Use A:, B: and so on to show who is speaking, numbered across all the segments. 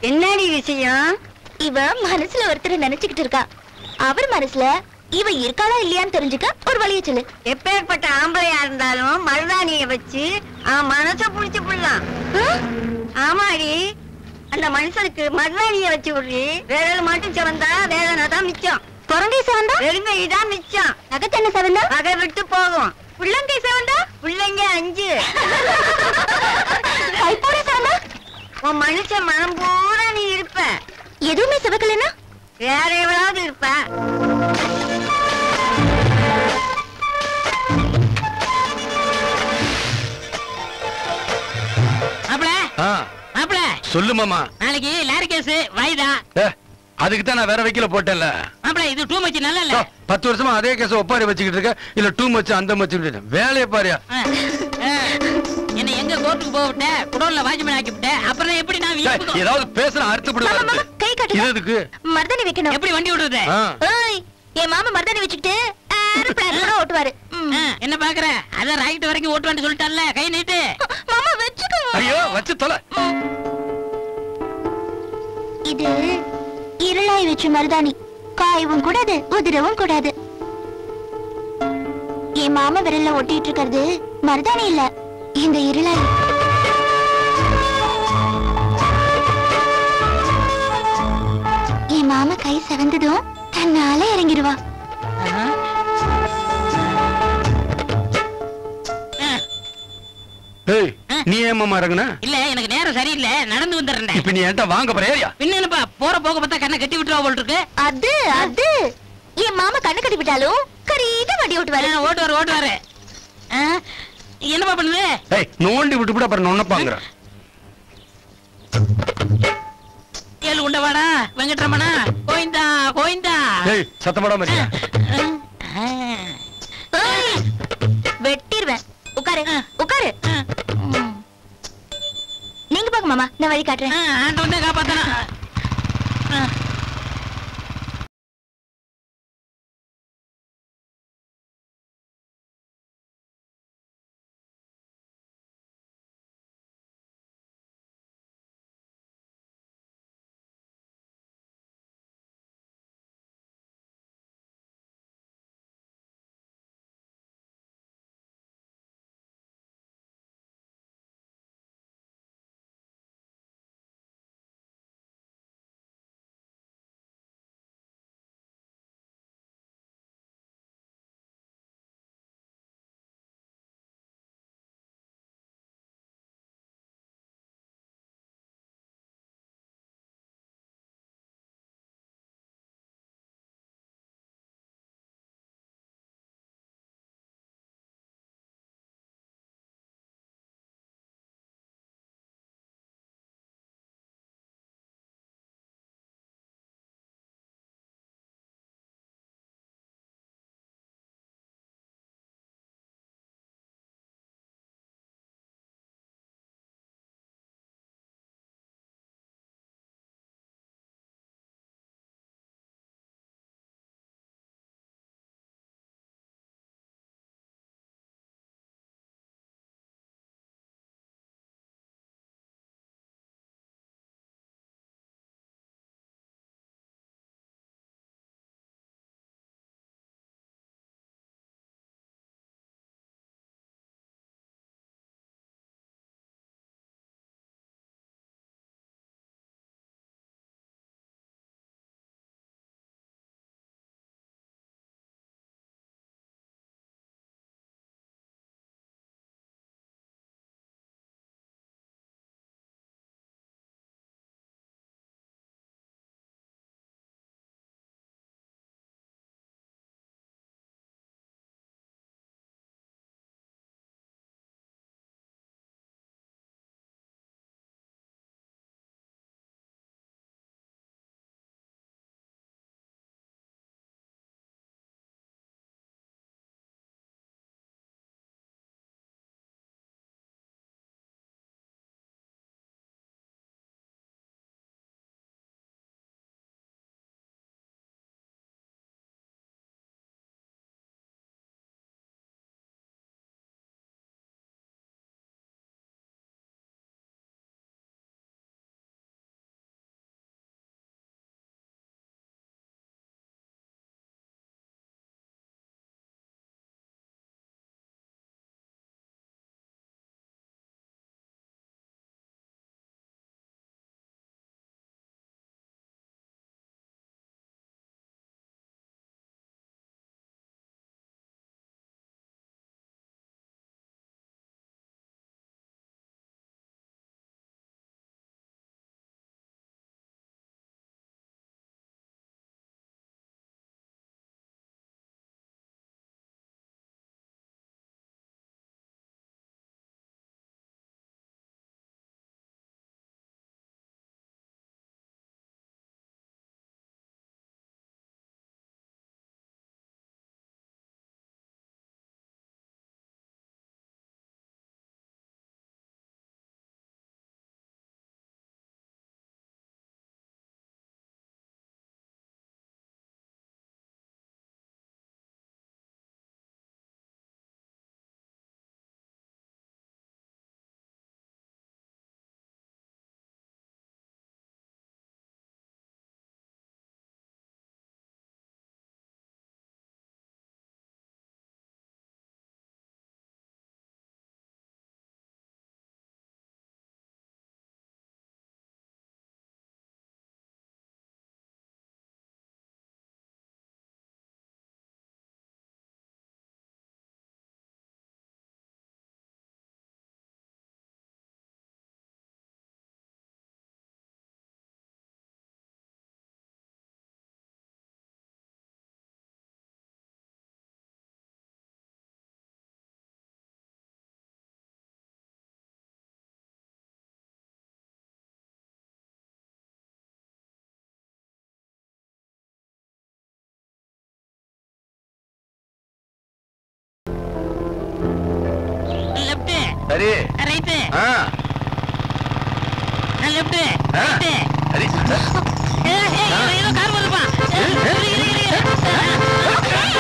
A: என்னடி விஷயம்
B: இவ மனசுல ஒருத்தர் நினைச்சுக்கிட்டு இருக்கா அவர் மனசுல இவ இருக்காளா இல்லையான்னு தெரிஞ்சுக்க ஒரு வழிய சொல்லு
A: எப்பேற்பட்ட ஆம்பளையா இருந்தாலும் மருதாணிய வச்சு அவன் மனச புடிச்சு புடலாம் ஆமாடி அந்த மனுஷனுக்கு மருதாணிய வச்சு விடுறி விரல் மட்டும் சிவந்தா வேதனை தான் மிச்சம்
B: குரங்கை செவந்தா
A: வெறுங்கை தான் மிச்சம்
B: நகத்தென்ன செவந்தா
A: நகை விட்டு போகும்
B: உள்ளங்கை செவந்தா
A: பிள்ளைங்க அஞ்சு
B: கைப்போட செவந்தா
A: உன் மனுஷன் மனம் பூரா நீ இருப்ப
B: எதுவுமே சிவக்கலனா
A: வேற எவ்வளவு இருப்ப
C: மாப்பிள
D: ஆ,
C: மாப்பிள
D: சொல்லு மாமா
C: நாளைக்கு லாரி கேஸ் வாய்தா
D: ஏ, அதுக்கு தான் நான் வேற வைக்கல போட்டேன்ல
C: மாப்பிள இது டூ மச் நல்லா இல்ல
D: ஓ, பத்து வருஷமா அதே கேஸ் ஒப்பாரி வச்சுக்கிட்டு இருக்க இல்ல டூ மச்சு அந்த மச்சு வேலையை பாரியா
C: ஆ, ஆ. என்ன எங்க கோர்ட்டுக்கு போக விட்ட குடோன்ல வாட்ச்மேன் ஆக்கி விட்ட அப்புறம் எப்படி நான்
D: ஏய்,
C: வீட்டுக்கு-
D: ஏதாவது பேசுற அறுத்துப்படு
B: மாமா மாமா கை
D: இது
B: காட்டுங்க
D: எதுக்கு
B: மருதாணி வைக்கணும்
C: எப்படி வண்டி விடுறது
D: ஆ,
B: ஏய், என் மாமா மருதாணி வச்சுக்கிட்டு ஏரோப்ளேன் கூட ஓட்டுவாரு ம்.
C: ஆ, என்ன பாக்குற அத ராக்கெட் வரைக்கும் ஓட்டுவான்னு சொல்லிட்டான்ல கை நீட்டு
B: மாமா வச்சுக்கோங்க
D: ஐயோ வச்சு தொலை
B: இது இருளாய் வச்ச மருதாணி காயவும் கூடாது உதிரவும் கூடாது என் மாமா விரல்ல ஒட்டிட்டு இருக்கிறது மருதாணி இல்ல இந்த இருளாய் என் மாமா கை செவந்ததும் தன்னால இறங்கிடுவா
C: ஆ. ஆ,
D: ஏய் நீ ஏன் மாமா இறங்குன
C: இல்ல எனக்கு நேரம் சரியில்லை நடந்து வந்துடுறேன்
D: இப்ப நீ என்கிட்ட வாங்க போற ஏரியா
C: பின்ன என்னப்பா போற போக பார்த்தா கண்ணை கட்டி விட்டுருவா போல் இருக்கு
B: அது அது என் மாமா கண்ணு கட்டி விட்டாலும் கரீட்டா வண்டி ஓட்டுவாரு
C: ஆ, ஓட்டுவாரு ஓட்டுவாரு ஆ, என்னப்பா பண்ணுது
D: ஏய் நோண்டி விட்டு விட்டு அப்புறம் நொன்னப்பாங்கிற
C: ஏழு உண்டவாடா வெங்கட்ரமணா கோயிந்தா கோயிந்தா
D: ஏய் சத்தப்படாம இருக்கியா
C: ஆ,
B: ஏய், வெட்டிருவேன் உட்காரு உட்காரு ம். நீங்க பாக்க மாமா நான் வழி காட்டுறேன்
C: ஆ, ஆண்டவன் தான் காப்பாத்தனா
D: சரி
C: ரைட்டு
D: ஆ
C: லெஃப்ட்
D: ஆ.
C: ரைட்டு
D: சரி
C: ஏதோ கார் வருதுப்பா
D: ஏ, ஏ.
C: இரு, இரு, இரு.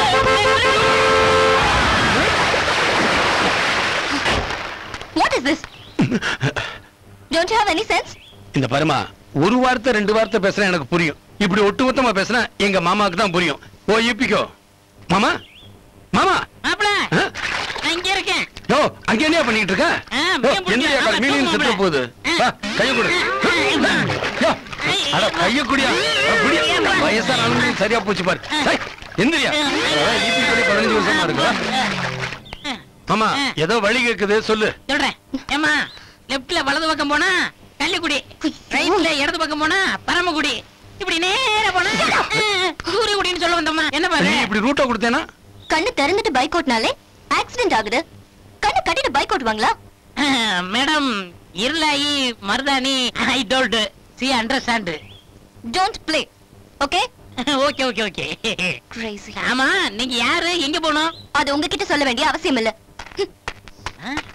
B: What is this don't have any sense
D: இந்த பாருமா ஒரு வார்த்தை ரெண்டு வார்த்தை பேசுனா எனக்கு புரியும் இப்படி ஒட்டுமொத்தமா பேசுனா எங்க மாமாவுக்கு தான் புரியும் ஓ இப்பிக்கோ மாமா மாமா
C: மாப்பிள
D: ஆ?
C: நான் இங்க இருக்கேன்
D: யோ அங்க என்ன பண்ணிட்டு இருக்க
C: ஆ,
D: யோ,
C: மீன் பிடிக்க.
D: எந்திரியா,
C: ஆமா,
D: மீன்
C: தூக்கு
D: செத்து
C: மாப்பிள.
D: போகுது
C: ஆ.
D: வா, கையை கொடு யோ, அட கைய குடியா அட, குடி. வயசான ஆளுங்க சரியா போச்சு பாரு டேய், எந்திரியா அதான் EP கூட பதினஞ்சு வருஷமா இருக்கு மாமா
C: ஆ.
D: ஏதோ வழி கேக்குது சொல்லு
C: சொல்றேன் ஏமா லெப்ட்ல வலது பக்கம் போனா கள்ளிக்குடி ரைட்ல இடது பக்கம் போனா பரமக்குடி இப்படி நேரா போனா சூரியகுடின்னு சொல்ல வந்தோம்மா என்ன
D: நீ
C: பாரு
D: இப்படி ரூட்டை கொடுத்தேனா
B: கண்ணு திறந்துட்டு பைக் ஓட்டினாலே ஆக்சிடென்ட் ஆகுது கண்ணு கட்டிட்டு பைக் ஓட்டுவாங்களா
C: மேடம் இருளாயி மருதாணி I told see understand
B: don't play okay
C: okay okay okay
B: crazy
C: ஆமா நீங்க யாரு எங்க போகணும்
B: அது உங்ககிட்ட சொல்ல வேண்டிய அவசியம் இல்ல
C: ஆ?